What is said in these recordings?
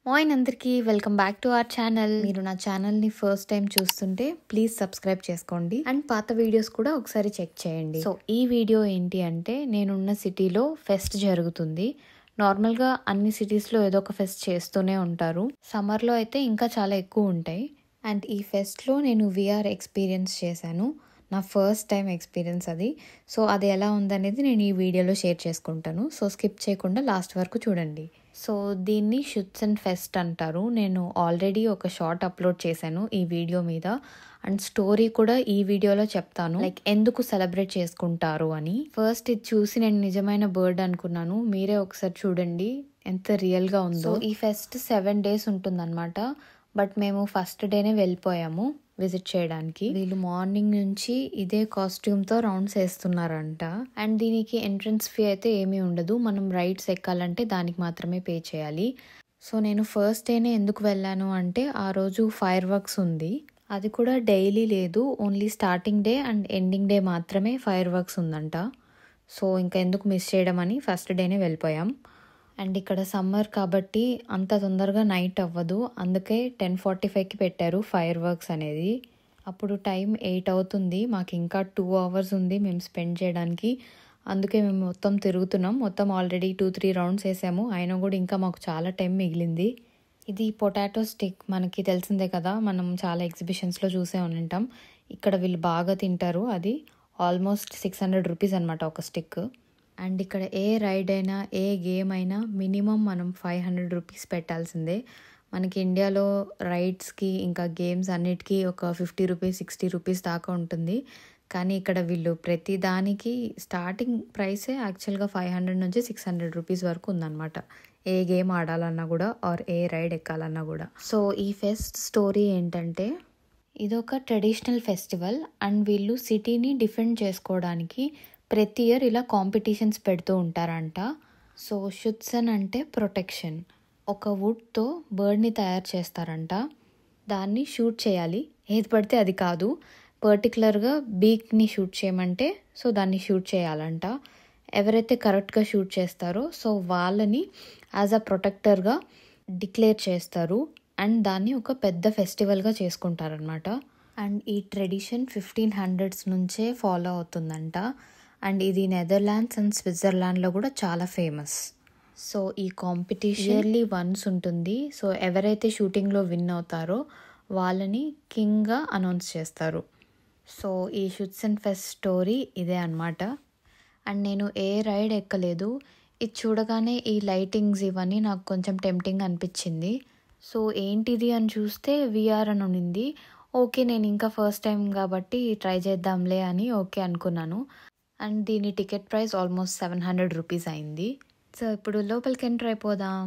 మాయిన్ అందరికీ welcome back to our channel మీరు నా ఛానల్ని ఫస్ట్ టైం చూస్తుంటే ప్లీజ్ సబ్స్క్రైబ్ చేసుకోండి అండ్ పాత వీడియోస్ కూడా ఒకసారి చెక్ చేయండి సో ఈ వీడియో ఏంటి అంటే నేనున్న సిటీలో ఫెస్ట్ జరుగుతుంది నార్మల్గా అన్ని సిటీస్లో ఏదో ఒక ఫెస్ట్ చేస్తూనే ఉంటారు సమ్మర్లో అయితే ఇంకా చాలా ఎక్కువ ఉంటాయి అండ్ ఈ ఫెస్ట్లో నేను విఆర్ ఎక్స్పీరియన్స్ చేశాను నా ఫస్ట్ టైం ఎక్స్పీరియన్స్ అది సో అది ఎలా ఉందనేది నేను ఈ వీడియోలో షేర్ చేసుకుంటాను సో స్కిప్ చేయకుండా లాస్ట్ వరకు చూడండి సో దీన్ని షుట్స్ అండ్ ఫెస్ట్ అంటారు నేను ఆల్రెడీ ఒక షార్ట్ అప్లోడ్ చేశాను ఈ వీడియో మీద అండ్ స్టోరీ కూడా ఈ వీడియోలో చెప్తాను లైక్ ఎందుకు సెలబ్రేట్ చేసుకుంటారు అని ఫస్ట్ ఇది చూసి నేను నిజమైన బర్డ్ అనుకున్నాను మీరే ఒకసారి చూడండి ఎంత రియల్గా ఉందో ఈ ఫెస్ట్ సెవెన్ డేస్ ఉంటుందన్నమాట బట్ మేము ఫస్ట్ డేనే వెళ్ళిపోయాము విజిట్ చేయడానికి వీళ్ళు మార్నింగ్ నుంచి ఇదే కాస్ట్యూమ్ తో రౌండ్స్ వేస్తున్నారంట అండ్ దీనికి ఎంట్రన్స్ ఫీ అయితే ఏమీ ఉండదు మనం రైడ్స్ ఎక్కాలంటే దానికి మాత్రమే పే చేయాలి సో నేను ఫస్ట్ డేనే ఎందుకు వెళ్ళాను అంటే ఆ రోజు ఫైర్ వర్క్స్ ఉంది అది కూడా డైలీ లేదు only starting day and ending day మాత్రమే ఫైర్ వర్క్స్ ఉందంట సో ఇంకా ఎందుకు మిస్ చేయడం అని ఫస్ట్ డేనే వెళ్ళిపోయాం అండ్ ఇక్కడ సమ్మర్ కాబట్టి అంత తొందరగా నైట్ అవ్వదు అందుకే టెన్ ఫార్టీ ఫైవ్కి పెట్టారు ఫైర్ వర్క్స్ అనేది అప్పుడు టైం ఎయిట్ అవుతుంది మాకు ఇంకా టూ అవర్స్ ఉంది మేము స్పెండ్ చేయడానికి అందుకే మేము మొత్తం తిరుగుతున్నాం మొత్తం ఆల్రెడీ టూ త్రీ రౌండ్స్ వేసాము అయినా కూడా ఇంకా మాకు చాలా టైం మిగిలింది ఇది పొటాటో స్టిక్ మనకి తెలిసిందే కదా మనం చాలా ఎగ్జిబిషన్స్లో చూసే ఉంటాం ఇక్కడ వీళ్ళు బాగా తింటారు అది ఆల్మోస్ట్ సిక్స్ హండ్రెడ్ రూపీస్ అనమాట ఒక స్టిక్ అండ్ ఇక్కడ ఏ రైడ్ అయినా ఏ గేమ్ అయినా మినిమం మనం ఫైవ్ హండ్రెడ్ రూపీస్ పెట్టాల్సిందే మనకి ఇండియాలో రైడ్స్కి ఇంకా గేమ్స్ అన్నిటికీ ఒక ఫిఫ్టీ రూపీస్ సిక్స్టీ రూపీస్ దాకా ఉంటుంది కానీ ఇక్కడ వీళ్ళు ప్రతి దానికి స్టార్టింగ్ ప్రైసే యాక్చువల్గా ఫైవ్ హండ్రెడ్ నుంచి సిక్స్ హండ్రెడ్ రూపీస్ వరకు ఉందన్నమాట ఏ గేమ్ ఆడాలన్నా కూడా ఆర్ ఏ రైడ్ ఎక్కాలన్నా కూడా సో ఈ ఫెస్ట్ స్టోరీ ఏంటంటే ఇదొక ట్రెడిషనల్ ఫెస్టివల్ అండ్ వీళ్ళు సిటీని డిఫెండ్ చేసుకోవడానికి ప్రతి ఇయర్ ఇలా కాంపిటీషన్స్ పెడుతూ ఉంటారంట సో షుత్సన్ అంటే ప్రొటెక్షన్ ఒక వుడ్తో బర్డ్ని తయారు చేస్తారంట దాన్ని షూట్ చేయాలి ఏది పడితే అది కాదు పర్టికులర్గా బీక్ని షూట్ చేయమంటే సో దాన్ని షూట్ చేయాలంట ఎవరైతే కరెక్ట్గా షూట్ చేస్తారో సో వాళ్ళని యాజ్ అ ప్రొటెక్టర్గా డిక్లేర్ చేస్తారు అండ్ దాన్ని ఒక పెద్ద ఫెస్టివల్గా చేసుకుంటారనమాట అండ్ ఈ ట్రెడిషన్ ఫిఫ్టీన్ హండ్రెడ్స్ నుంచే ఫాలో అవుతుందంట అండ్ ఇది నెదర్లాండ్స్ అండ్ స్విట్జర్లాండ్లో కూడా చాలా ఫేమస్ సో ఈ కాంపిటీషన్ ఇయర్లీ వన్స్ ఉంటుంది సో ఎవరైతే షూటింగ్లో విన్ అవుతారో వాళ్ళని కింగ్గా అనౌన్స్ చేస్తారు సో ఈ షుట్స్ అండ్ ఫెస్ట్ స్టోరీ ఇదే అనమాట అండ్ నేను ఏ రైడ్ ఎక్కలేదు ఇది చూడగానే ఈ లైటింగ్స్ ఇవన్నీ నాకు కొంచెం టెంప్టింగ్ అనిపించింది సో ఏంటిది అని చూస్తే విఆర్ అని ఉండింది ఓకే నేను ఇంకా ఫస్ట్ టైం కాబట్టి ట్రై చేద్దాంలే అని ఓకే అనుకున్నాను అండ్ దీని ticket price almost seven hundred rupees అయింది సో ఇప్పుడు లోపలికి ఎంటర్ అయిపోదాం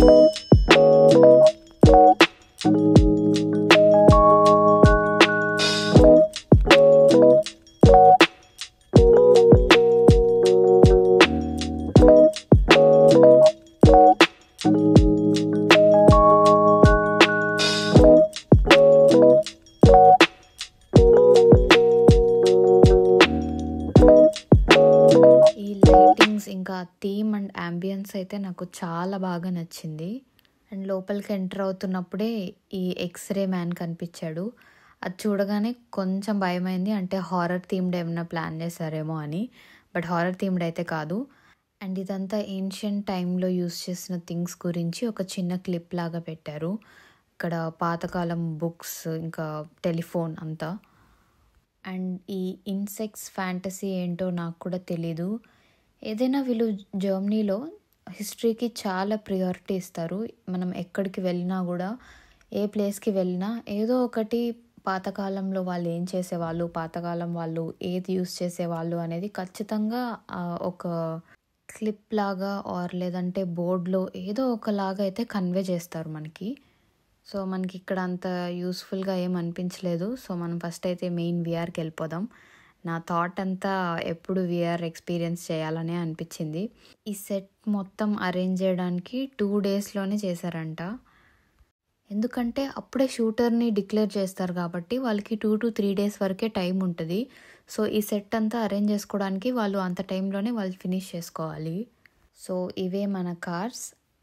ఈ లైటింగ్స్ ఇంకా థీమ్ అండ్ అంబియన్స్ అయితే నాకు చాలా బాగా నచ్చింది అండ్ లోపలికి ఎంటర్ అవుతున్నప్పుడే ఈ ఎక్స్రే మ్యాన్ కనిపించాడు అది చూడగానే కొంచెం భయమైంది అంటే హారర్ థీమ్డ్ ఏమైనా ప్లాన్ చేశారేమో అని బట్ హారర్ థీమ్డ్ అయితే కాదు అండ్ ఇదంతా ఏన్షియంట్ టైంలో యూస్ చేసిన థింగ్స్ గురించి ఒక చిన్న క్లిప్ లాగా పెట్టారు ఇక్కడ పాతకాలం బుక్స్ ఇంకా టెలిఫోన్ అంతా అండ్ ఈ ఇన్సెక్ట్స్ ఫ్యాంటసీ ఏంటో నాకు కూడా తెలీదు ఏదైనా వీళ్ళు జర్మనీలో హిస్టరీకి చాలా ప్రియారిటీ ఇస్తారు మనం ఎక్కడికి వెళ్ళినా కూడా ఏ ప్లేస్కి వెళ్ళినా ఏదో ఒకటి పాతకాలంలో వాళ్ళు ఏం చేసేవాళ్ళు పాతకాలం వాళ్ళు ఏది యూస్ చేసేవాళ్ళు అనేది ఖచ్చితంగా ఆ, ఒక క్లిప్ లాగా ఆర్ లేదంటే బోర్డ్లో ఏదో ఒకలాగా అయితే కన్వే చేస్తారు మనకి సో మనకి ఇక్కడ అంత యూస్ఫుల్గా ఏం అనిపించలేదు సో మనం ఫస్ట్ అయితే మెయిన్ విఆర్కి వెళ్ళిపోదాం నా థాట్ అంతా ఎప్పుడు విఆర్ ఎక్స్పీరియన్స్ చేయాలనే అనిపించింది ఈ సెట్ మొత్తం అరేంజ్ చేయడానికి టూ డేస్లోనే చేశారంట ఎందుకంటే అప్పుడే షూటర్ని డిక్లేర్ చేస్తారు కాబట్టి వాళ్ళకి టూ టు త్రీ డేస్ వరకే టైం ఉంటుంది సో ఈ సెట్ అంతా అరేంజ్ చేసుకోవడానికి వాళ్ళు అంత టైంలోనే వాళ్ళు ఫినిష్ చేసుకోవాలి సో ఇవే మన కార్స్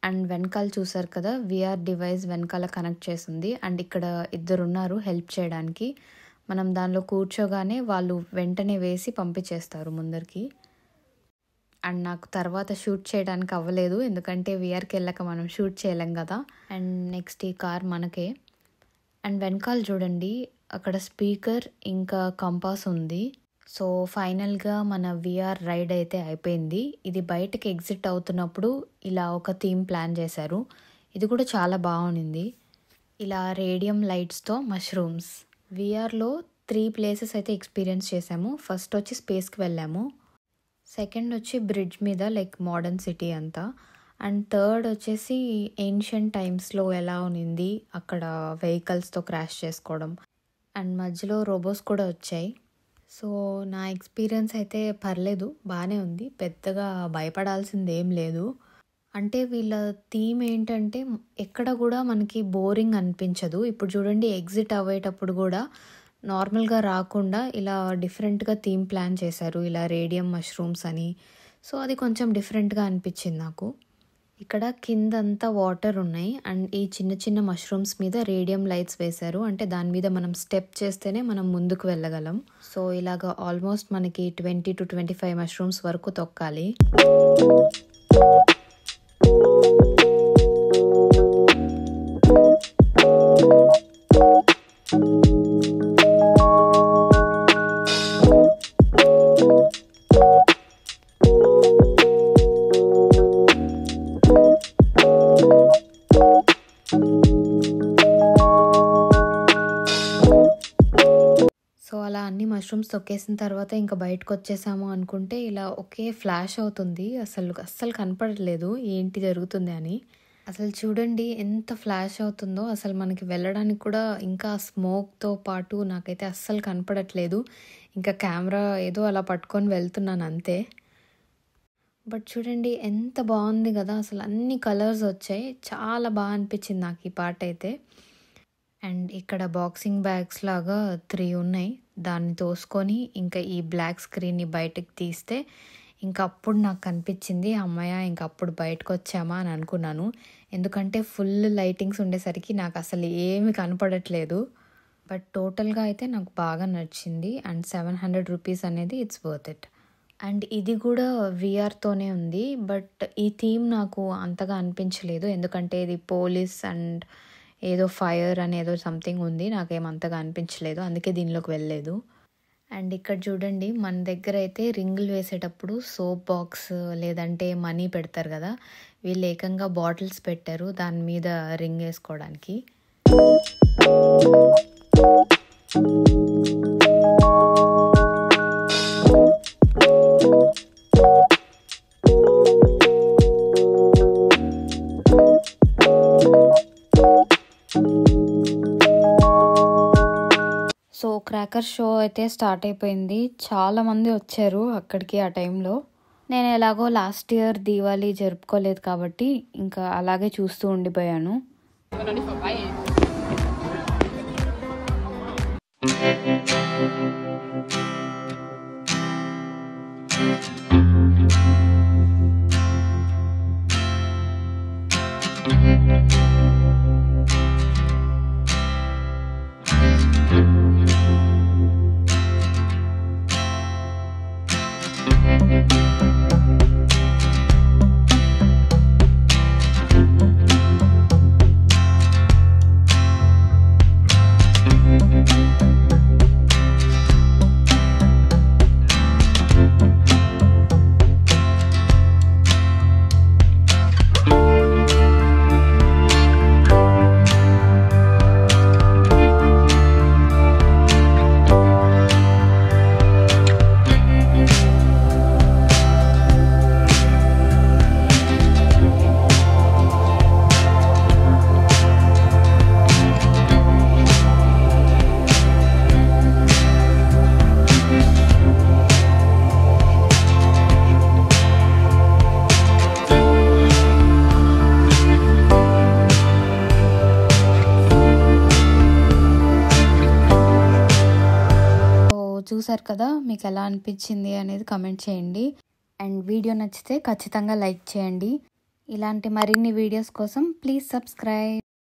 అండ్ వెనకాల చూసారు కదా విఆర్ డివైస్ వెనకాల కనెక్ట్ చేసింది అండ్ ఇక్కడ ఇద్దరు ఉన్నారు హెల్ప్ చేయడానికి మనం దానిలో కూర్చోగానే వాళ్ళు వెంటనే వేసి పంపించేస్తారు ముందరికి అండ్ నాకు తర్వాత షూట్ చేయడానికి అవ్వలేదు ఎందుకంటే విఆర్కి వెళ్ళాక మనం షూట్ చేయలేం కదా అండ్ నెక్స్ట్ ఈ కార్ మనకే అండ్ వెనకాల చూడండి అక్కడ స్పీకర్ ఇంకా కంపాస్ ఉంది సో ఫైనల్గా మన విఆర్ రైడ్ అయితే అయిపోయింది ఇది బయటకి ఎగ్జిట్ అవుతున్నప్పుడు ఇలా ఒక థీమ్ ప్లాన్ చేశారు ఇది కూడా చాలా బాగుంది ఇలా రేడియం లైట్స్తో మష్రూమ్స్ విఆర్లో త్రీ ప్లేసెస్ అయితే ఎక్స్పీరియన్స్ చేసాము ఫస్ట్ వచ్చి స్పేస్కి వెళ్ళాము సెకండ్ వచ్చి బ్రిడ్జ్ మీద లైక్ మోడర్న్ సిటీ అంతా అండ్ థర్డ్ వచ్చేసి ఏన్షియంట్ టైమ్స్లో ఎలా ఉన్నింది అక్కడ వెహికల్స్తో క్రాష్ చేసుకోవడం అండ్ మధ్యలో రోబోస్ కూడా వచ్చాయి సో నా ఎక్స్పీరియన్స్ అయితే పర్లేదు బాగానే ఉంది పెద్దగా భయపడాల్సింది ఏం లేదు అంటే వీళ్ళ థీమ్ ఏంటంటే ఎక్కడ కూడా మనకి బోరింగ్ అనిపించదు ఇప్పుడు చూడండి ఎగ్జిట్ అవ్వేటప్పుడు కూడా నార్మల్గా రాకుండా ఇలా డిఫరెంట్గా థీమ్ ప్లాన్ చేశారు ఇలా రేడియం మష్రూమ్స్ అని సో అది కొంచెం డిఫరెంట్గా అనిపించింది నాకు ఇక్కడ కిందంతా వాటర్ ఉన్నాయి అండ్ ఈ చిన్న చిన్న మష్రూమ్స్ మీద రేడియం లైట్స్ వేశారు అంటే దాని మీద మనం స్టెప్ చేస్తేనే మనం ముందుకు వెళ్ళగలం సో ఇలాగ ఆల్మోస్ట్ మనకి twenty to twenty five mushrooms వరకు తొక్కాలి సో అలా అన్ని మష్రూమ్స్ తొక్కేసిన తర్వాత ఇంకా బయటకు వచ్చేసాము అనుకుంటే ఇలా ఒకే ఫ్లాష్ అవుతుంది అసలు అస్సలు కనపడలేదు ఏంటి జరుగుతుంది అని అసలు చూడండి ఎంత ఫ్లాష్ అవుతుందో అసలు మనకి వెళ్ళడానికి కూడా ఇంకా స్మోక్తో పాటు నాకైతే అస్సలు కనపడట్లేదు ఇంకా కెమెరా ఏదో అలా పట్టుకొని వెళ్తున్నాను అంతే బట్ చూడండి ఎంత బాగుంది కదా అసలు అన్ని కలర్స్ వచ్చాయి చాలా బాగా అనిపించింది నాకు ఈ పాట అయితే అండ్ ఇక్కడ బాక్సింగ్ బ్యాగ్స్ లాగా త్రీ ఉన్నాయి దాన్ని తోసుకొని ఇంకా ఈ బ్లాక్ స్క్రీన్ని బయటకు తీస్తే ఇంకా అప్పుడు నాకు కనిపించింది అమ్మయ్య ఇంకా అప్పుడు బయటకు వచ్చామా అని అనుకున్నాను ఎందుకంటే ఫుల్ లైటింగ్స్ ఉండేసరికి నాకు అసలు ఏమి కనపడట్లేదు బట్ టోటల్గా అయితే నాకు బాగా నచ్చింది అండ్ సెవెన్ హండ్రెడ్ రూపీస్ అనేది ఇట్స్ వర్త్ ఇట్ అండ్ ఇది కూడా విఆర్తోనే ఉంది బట్ ఈ థీమ్ నాకు అంతగా అనిపించలేదు ఎందుకంటే ఇది పోలీస్ అండ్ ఏదో ఫైర్ అని ఏదో సంథింగ్ ఉంది నాకేమంతగా అనిపించలేదు అందుకే దీనిలోకి వెళ్ళలేదు అండ్ ఇక్కడ చూడండి మన దగ్గర అయితే రింగులు వేసేటప్పుడు సోప్ బాక్స్ లేదంటే మనీ పెడతారు కదా వీళ్ళు ఏకంగా బాటిల్స్ పెట్టారు దాని మీద రింగ్ వేసుకోవడానికి సో క్రాకర్ షో అయితే స్టార్ట్ అయిపోయింది చాలా మంది వచ్చారు అక్కడికి ఆ టైంలో నేను ఎలాగో లాస్ట్ ఇయర్ దీవాళీ జరుపుకోలేదు కాబట్టి ఇంకా అలాగే చూస్తూ ఉండిపోయాను సో చూసారు కదా మీకు ఎలా అనిపించింది అనేది కమెంట్ చేయండి అండ్ వీడియో నచ్చితే ఖచ్చితంగా లైక్ చేయండి ఇలాంటి మరిన్ని వీడియోస్ కోసం ప్లీజ్ సబ్స్క్రైబ్